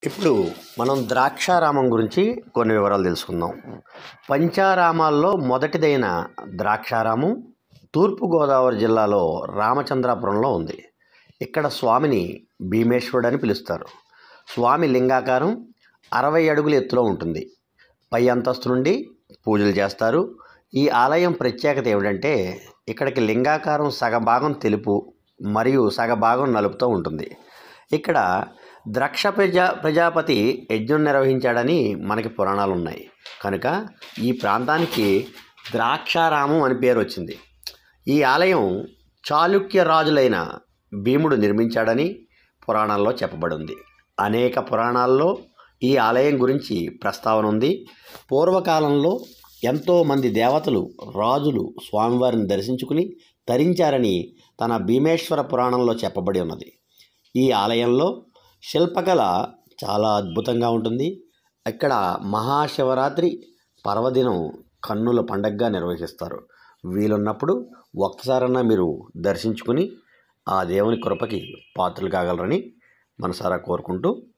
ఇప్పుడు మనం ద్రాక్షారామం గురించి కొన్ని వివరాలు తెలుసుకుందాం పంచారామాల్లో మొదటిదైన ద్రాక్షారామం తూర్పుగోదావరి జిల్లాలో రామచంద్రాపురంలో ఉంది ఇక్కడ స్వామిని భీమేశ్వరుడు అని పిలుస్తారు స్వామి లింగాకారం అరవై అడుగుల ఎత్తులో ఉంటుంది పై అంతస్తు నుండి పూజలు చేస్తారు ఈ ఆలయం ప్రత్యేకత ఏమిటంటే ఇక్కడికి లింగాకారం సగభాగం తెలుపు మరియు సగభాగం నలుపుతో ఉంటుంది ఇక్కడ ద్రక్ష ప్రజా ప్రజాపతి యజ్ఞం నిర్వహించాడని మనకి పురాణాలు ఉన్నాయి కనుక ఈ ప్రాంతానికి ద్రాక్షారామం అని పేరు వచ్చింది ఈ ఆలయం చాళుక్య రాజులైన భీముడు నిర్మించాడని పురాణాల్లో చెప్పబడింది అనేక పురాణాల్లో ఈ ఆలయం గురించి ప్రస్తావన ఉంది పూర్వకాలంలో ఎంతోమంది దేవతలు రాజులు స్వామివారిని దర్శించుకుని తరించారని తన భీమేశ్వర పురాణంలో చెప్పబడి ఉన్నది ఈ ఆలయంలో శిల్పకళ చాలా అద్భుతంగా ఉంటుంది ఇక్కడ మహాశివరాత్రి పర్వదినం కన్నుల పండగగా నిర్వహిస్తారు వీలున్నప్పుడు ఒక్కసారన్నా మీరు దర్శించుకుని ఆ దేవుని కృపకి పాత్రలు కాగలరని మనసారా కోరుకుంటూ